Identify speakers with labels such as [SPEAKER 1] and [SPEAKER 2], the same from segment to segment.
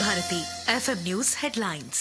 [SPEAKER 1] Bharati FM news headlines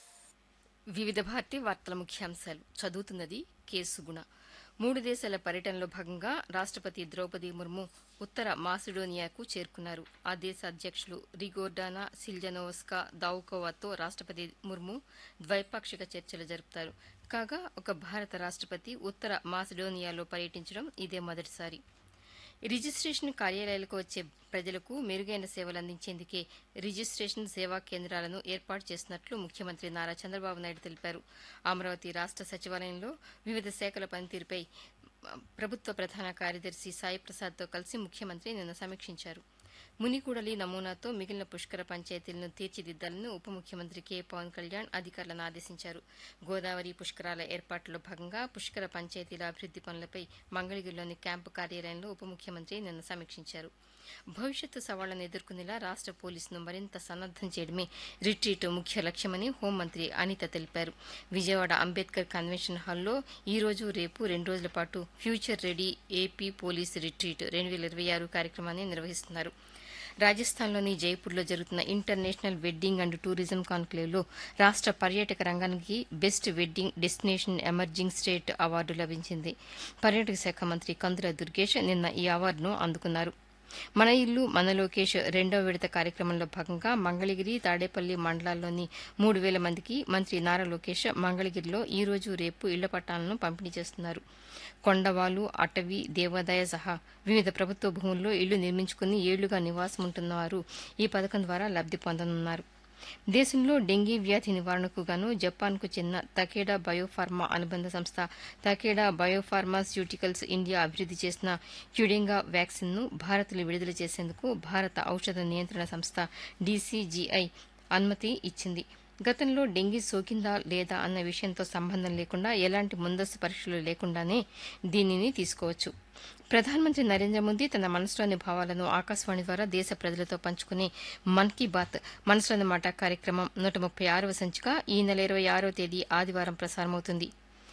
[SPEAKER 2] వివిధ భారతి వార్తల ముఖ్యాంశాలు చదువుతున్నది కె సుగుణ మూడు దేశాల పర్యటనలో భాగంగా రాష్ట్రపతి ద్రౌపది ముర్ము ఉత్తర మాసిడోనియాకు చేరుకున్నారు ఆ దేశ అధ్యక్షులు రిగోర్డానా సిల్జనోస్కా దావుకోవాతో రాష్ట్రపతి ముర్ము ద్వైపాక్షిక చర్చలు జరుపుతారు కాగా ఒక భారత రాష్ట్రపతి ఉత్తర మాసిడోనియాలో పర్యటించడం ఇదే మొదటిసారి రిజిస్ట్రేషన్ కార్యాలయాలకు వచ్చే ప్రజలకు మెరుగైన సేవలు అందించేందుకే రిజిస్ట్రేషన్ సేవా కేంద్రాలను ఏర్పాటు చేస్తున్నట్లు ముఖ్యమంత్రి నారా చంద్రబాబు నాయుడు తెలిపారు అమరావతి రాష్ట్ర సచివాలయంలో వివిధ శాఖల పనితీరుపై ప్రభుత్వ ప్రధాన కార్యదర్శి సాయి ప్రసాద్తో కలిసి ముఖ్యమంత్రి నిన్న సమీక్షించారు మునికూడలి నమూనాతో మిగిలిన పుష్కర పంచాయతీలను తీర్చిదిద్దాలని ఉప ముఖ్యమంత్రి కె పవన్ కళ్యాణ్ అధికారులను ఆదేశించారు గోదావరి పుష్కరాల ఏర్పాట్లో భాగంగా పుష్కర పంచాయతీల అభివృద్ది పనులపై మంగళగిరిలోని క్యాంపు కార్యాలయంలో ఉప ముఖ్యమంత్రి నిన్న సమీక్షించారు భవిష్యత్తు సవాళ్లను ఎదుర్కొనేలా రాష్ట్ర పోలీసును మరింత సన్నద్దం చేయడమే రిట్రీట్ ముఖ్య లక్ష్యమని హోంమంత్రి అనిత తెలిపారు విజయవాడ అంబేద్కర్ కన్వెన్షన్ హాల్లో ఈ రోజు రేపు రెండు రోజుల పాటు future ready AP police retreat రెండు వేల ఇరవై ఆరు కార్యక్రమాన్ని నిర్వహిస్తున్నారు రాజస్థాన్లోని జైపూర్లో జరుగుతున్న ఇంటర్నేషనల్ వెడ్డింగ్ అండ్ టూరిజం కాన్క్లేవ్లో రాష్ట్ర పర్యాటక రంగానికి best wedding destination emerging state award లభించింది పర్యాటక శాఖ మంత్రి కందుల దుర్గేష్ నిన్న ఈ అవార్డును అందుకున్నారు మన ఇల్లు మన లోకేష్ రెండవ విడత కార్యక్రమంలో భాగంగా మంగళగిరి తాడేపల్లి మండలాల్లోని మూడు వేల మందికి మంత్రి నారా లోకేష్ మంగళగిరిలో ఈ రోజు రేపు ఇళ్ల పట్టాలను పంపిణీ చేస్తున్నారు కొండవాలు అటవీ దేవాదాయ సహా వివిధ ప్రభుత్వ భూముల్లో ఇళ్లు నిర్మించుకుని ఏళ్లుగా నివాసం ఉంటున్న వారు ఈ పథకం ద్వారా లబ్ది పొందనున్నారు దేశంలో డెంగీ వ్యాధి నివారణకు గాను జపాన్కు చెందిన తకేడా బయోఫార్మా అనుబంధ సంస్థ తకేడా బయోఫార్మాస్యూటికల్స్ ఇండియా అభివృద్ది చేసిన క్యుడెంగా వ్యాక్సిన్ను భారత్లో విడుదల చేసేందుకు భారత ఔషధ నియంత్రణ సంస్థ డీసీజీఐ అనుమతి ఇచ్చింది గతంలో డెంగీ సోకిందా లేదా అన్న విషయంతో సంబంధం లేకుండా ఎలాంటి ముందస్తు పరీక్షలు లేకుండానే దీనిని తీసుకోవచ్చు ప్రధానమంత్రి నరేంద్ర మోదీ తన మనసులోని భావాలను ఆకాశవాణి ద్వారా దేశ ప్రజలతో పంచుకునే మన్ కీ బాత్ మనసులోని మాట కార్యక్రమం నూట ముప్పై ఆరవ సంచిక ఈ నెల ఇరవై ఆరవ తేదీ ఆదివారం ప్రసారమవుతుంది